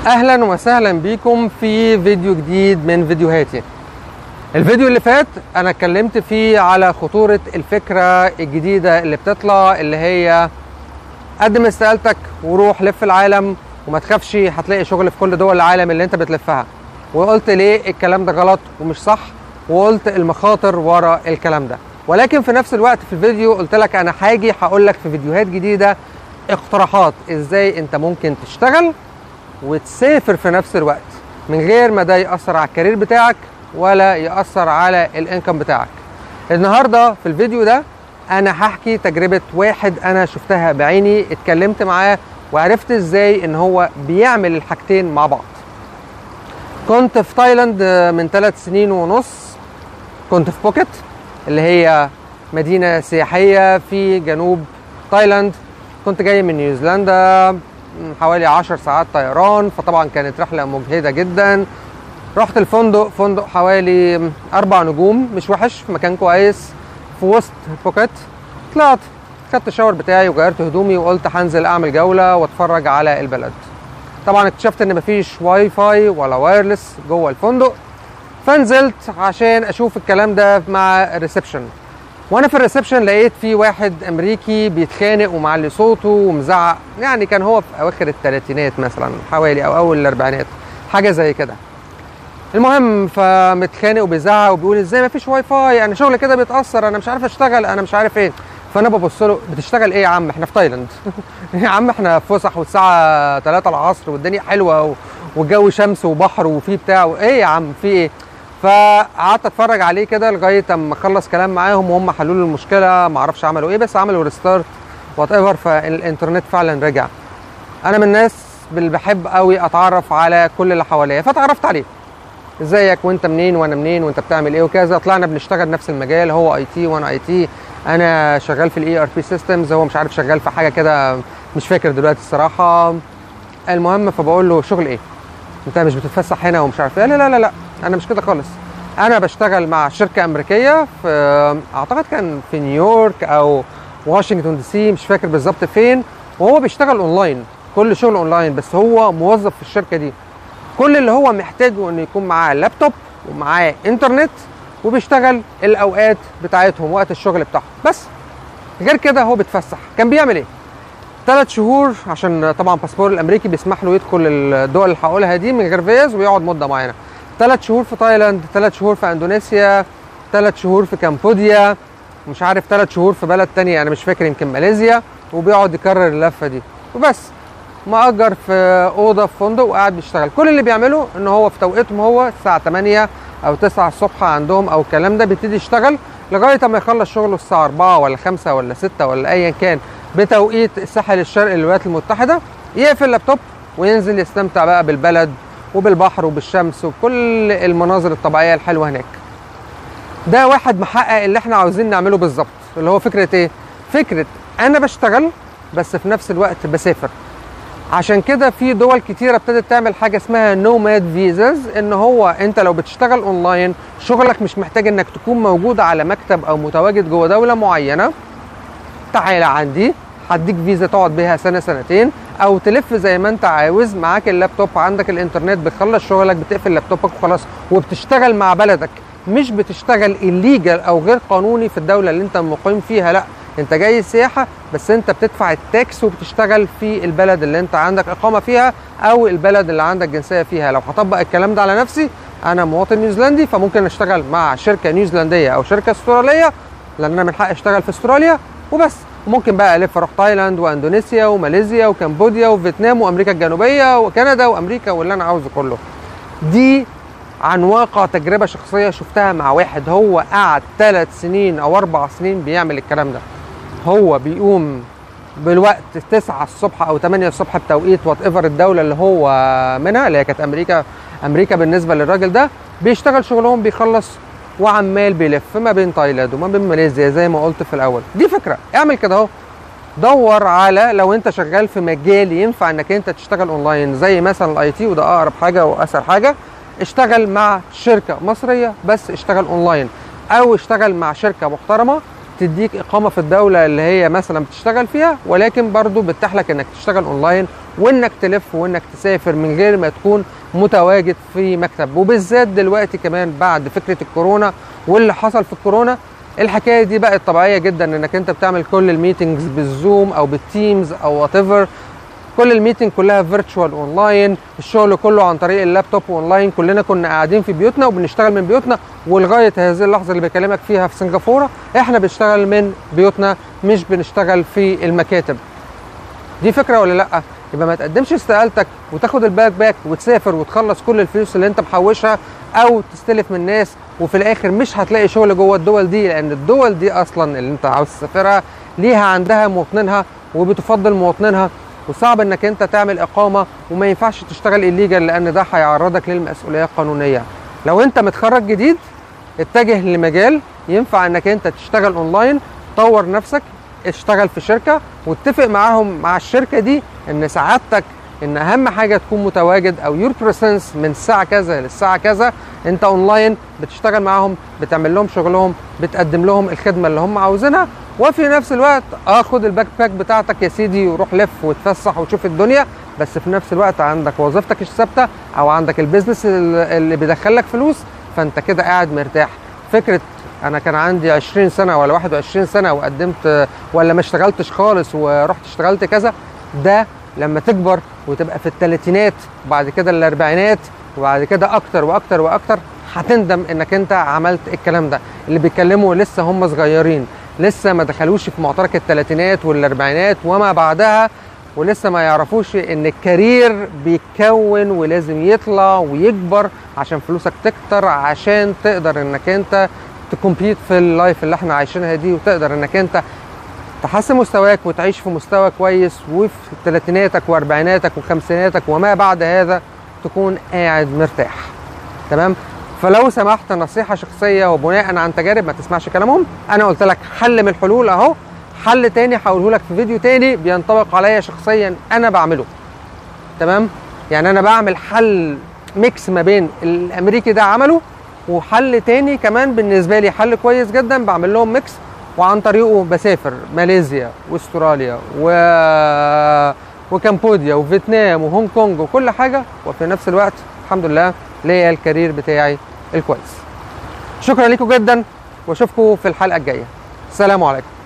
اهلا وسهلا بيكم في فيديو جديد من فيديوهاتي الفيديو اللي فات انا اتكلمت فيه على خطورة الفكرة الجديدة اللي بتطلع اللي هي قدم استقالتك وروح لف العالم وما تخافش هتلاقي شغل في كل دول العالم اللي انت بتلفها وقلت ليه الكلام ده غلط ومش صح وقلت المخاطر ورا الكلام ده ولكن في نفس الوقت في الفيديو قلت لك انا هاجي هقول لك في فيديوهات جديدة اقتراحات ازاي انت ممكن تشتغل وتسافر في نفس الوقت من غير ما ده يأثر على الكارير بتاعك ولا يأثر على الانكم بتاعك النهارده في الفيديو ده انا هحكي تجربة واحد انا شفتها بعيني اتكلمت معاه وعرفت ازاي ان هو بيعمل الحاجتين مع بعض كنت في تايلاند من ثلاث سنين ونص كنت في بوكيت اللي هي مدينة سياحية في جنوب تايلاند كنت جاي من نيوزيلندا حوالي 10 ساعات طيران فطبعا كانت رحلة مجهدة جدا رحت الفندق فندق حوالي أربع نجوم مش وحش في مكان كويس في وسط بوكيت طلعت خدت الشاور بتاعي وغيرت هدومي وقلت هنزل أعمل جولة واتفرج على البلد طبعا اكتشفت ان مفيش واي فاي ولا وايرلس جوه الفندق فنزلت عشان اشوف الكلام ده مع الريسبشن وانا في الريسبشن لقيت في واحد امريكي بيتخانق ومعلي صوته ومزعق يعني كان هو في اواخر الثلاثينات مثلا حوالي او اول الاربعينات حاجه زي كده المهم فمتخانق وبيزعق وبيقول ازاي ما فيش واي فاي انا شغلي كده بيتاثر انا مش عارف اشتغل انا مش عارف ايه فانا ببص له بتشتغل ايه يا عم احنا في تايلاند يا عم احنا في فسح والساعه 3 العصر والدنيا حلوه والجو شمس وبحر وفي بتاع ايه يا عم في ايه فقعدت اتفرج عليه كده لغايه اما خلص كلام معاهم وهم حلوا له المشكله ما اعرفش عملوا ايه بس عملوا ريستارت وات ايفر فالانترنت فعلا رجع انا من الناس اللي بحب قوي اتعرف على كل اللي حواليا فتعرفت عليه ازيك وانت منين وانا منين وانت بتعمل ايه وكذا طلعنا بنشتغل نفس المجال هو اي تي وانا اي تي انا شغال في الاي ار بي سيستمز هو مش عارف شغال في حاجه كده مش فاكر دلوقتي الصراحه المهم فبقول له شغل ايه انت مش بتتفسح هنا ومش عارف ايه لا لا لا لا انا مش كده خالص انا بشتغل مع شركه امريكيه في اعتقد كان في نيويورك او واشنطن دي سي مش فاكر بالظبط فين وهو بيشتغل اونلاين كل شغل اونلاين بس هو موظف في الشركه دي كل اللي هو محتاجه انه يكون معاه لابتوب ومعاه انترنت وبيشتغل الاوقات بتاعتهم وقت الشغل بتاعهم بس غير كده هو بيتفسح كان بيعمل ايه ثلاث شهور عشان طبعا باسبور الامريكي بيسمح له يدخل الدول اللي هقولها دي من غير فيز ويقعد مده معينه ثلاث شهور في تايلاند ثلاث شهور في اندونيسيا ثلاث شهور في كامبوديا مش عارف ثلاث شهور في بلد تانية انا مش فاكر يمكن ماليزيا وبيقعد يكرر اللفه دي وبس مأجر في اوضه في فندق وقاعد بيشتغل كل اللي بيعمله ان هو في توقيتهم هو الساعه 8 او 9 الصبح عندهم او الكلام ده بيبتدي يشتغل لغايه اما يخلص شغله الساعه 4 ولا 5 ولا 6 ولا ايا كان بتوقيت الساحل الشرقي للولايات المتحده يقفل اللابتوب وينزل يستمتع بقى بالبلد وبالبحر وبالشمس وكل المناظر الطبيعيه الحلوه هناك ده واحد محقق اللي احنا عاوزين نعمله بالظبط اللي هو فكره ايه فكره انا بشتغل بس في نفس الوقت بسافر عشان كده في دول كتيره ابتدت تعمل حاجه اسمها نوماد فيزاز ان هو انت لو بتشتغل اونلاين شغلك مش محتاج انك تكون موجود على مكتب او متواجد جوه دوله معينه تعالى عندي هديك فيزا تقعد بيها سنه سنتين او تلف زي ما انت عاوز معاك اللابتوب عندك الانترنت بتخلص شغلك بتقفل لابتوبك وخلاص وبتشتغل مع بلدك مش بتشتغل الليجل او غير قانوني في الدوله اللي انت مقيم فيها لا انت جاي سياحه بس انت بتدفع التاكس وبتشتغل في البلد اللي انت عندك اقامه فيها او البلد اللي عندك جنسيه فيها لو هطبق الكلام ده على نفسي انا مواطن نيوزيلندي فممكن اشتغل مع شركه نيوزيلنديه او شركه استراليه لان انا من حقي اشتغل في استراليا وبس وممكن بقى الف اروح تايلاند واندونيسيا وماليزيا وكمبوديا وفيتنام وامريكا الجنوبيه وكندا وامريكا واللي انا عاوزه كله دي عن واقع تجربه شخصيه شفتها مع واحد هو قعد ثلاث سنين او اربع سنين بيعمل الكلام ده هو بيقوم بالوقت 9 الصبح او 8 الصبح بتوقيت وات ايفر الدوله اللي هو منها اللي هي كانت امريكا امريكا بالنسبه للراجل ده بيشتغل شغلهم بيخلص وعمال بيلف ما بين تايلاند وما بين ماليزيا زي ما قلت في الاول دي فكره اعمل كده اهو دور على لو انت شغال في مجال ينفع انك انت تشتغل اونلاين زي مثلا الاي تي وده اقرب حاجه واسهل حاجه اشتغل مع شركه مصريه بس اشتغل اونلاين او اشتغل مع شركه محترمه تديك اقامه في الدوله اللي هي مثلا بتشتغل فيها ولكن برضو بتتيح لك انك تشتغل اونلاين وانك تلف وانك تسافر من غير ما تكون متواجد في مكتب وبالذات دلوقتي كمان بعد فكره الكورونا واللي حصل في الكورونا الحكايه دي بقت طبيعيه جدا انك انت بتعمل كل الميتنجز بالزوم او بالتيمز او وات كل الميتنج كلها فيرتشوال اونلاين الشغل كله عن طريق اللابتوب اونلاين كلنا كنا قاعدين في بيوتنا وبنشتغل من بيوتنا ولغايه هذه اللحظه اللي بكلمك فيها في سنغافوره احنا بنشتغل من بيوتنا مش بنشتغل في المكاتب دي فكره ولا لا يبقى ما تقدمش استقالتك وتاخد الباك باك وتسافر وتخلص كل الفلوس اللي انت محوشها او تستلف من ناس وفي الاخر مش هتلاقي شغل جوه الدول دي لان الدول دي اصلا اللي انت عاوز تسافرها ليها عندها مواطنينها وبتفضل مواطنينها وصعب انك انت تعمل اقامه وما ينفعش تشتغل الليجل لان ده هيعرضك للمسؤوليه القانونيه لو انت متخرج جديد اتجه لمجال ينفع انك انت تشتغل اونلاين طور نفسك اشتغل في شركه واتفق معاهم مع الشركه دي ان سعادتك ان اهم حاجه تكون متواجد او يور بريسنس من الساعه كذا للساعه كذا انت اونلاين بتشتغل معاهم بتعمل لهم شغلهم بتقدم لهم الخدمه اللي هم عاوزينها وفي نفس الوقت اخد الباك باك بتاعتك يا سيدي وروح لف وتفسح وتشوف الدنيا بس في نفس الوقت عندك وظيفتك الثابته او عندك البيزنس اللي بيدخلك فلوس فانت كده قاعد مرتاح فكره انا كان عندي 20 سنه ولا 21 سنه وقدمت ولا ما اشتغلتش خالص ورحت اشتغلت كذا ده لما تكبر وتبقى في الثلاثينات وبعد كده الاربعينات وبعد كده اكتر واكتر واكتر هتندم انك انت عملت الكلام ده اللي بيتكلموا لسه هم صغيرين لسه ما دخلوش في معترك الثلاثينات والاربعينات وما بعدها ولسه ما يعرفوش ان الكارير بيتكون ولازم يطلع ويكبر عشان فلوسك تكتر عشان تقدر انك انت تكمبيت في اللايف اللي احنا عايشينها دي وتقدر انك انت تحسن مستواك وتعيش في مستوى كويس وفي ثلاثيناتك واربعيناتك وخمسيناتك وما بعد هذا تكون قاعد مرتاح تمام فلو سمحت نصيحة شخصية وبناء عن تجارب ما تسمعش كلامهم أنا قلت لك حل من الحلول أهو حل تاني هقوله لك في فيديو تاني بينطبق عليا شخصيا أنا بعمله تمام يعني أنا بعمل حل ميكس ما بين الأمريكي ده عمله وحل تاني كمان بالنسبة لي حل كويس جدا بعمل لهم ميكس وعن طريقه بسافر ماليزيا واستراليا و... وكمبوديا وفيتنام وهونج كونج وكل حاجة وفي نفس الوقت الحمد لله ليا الكارير بتاعي الكويس شكرا لكم جدا واشوفكم في الحلقه الجايه سلام عليكم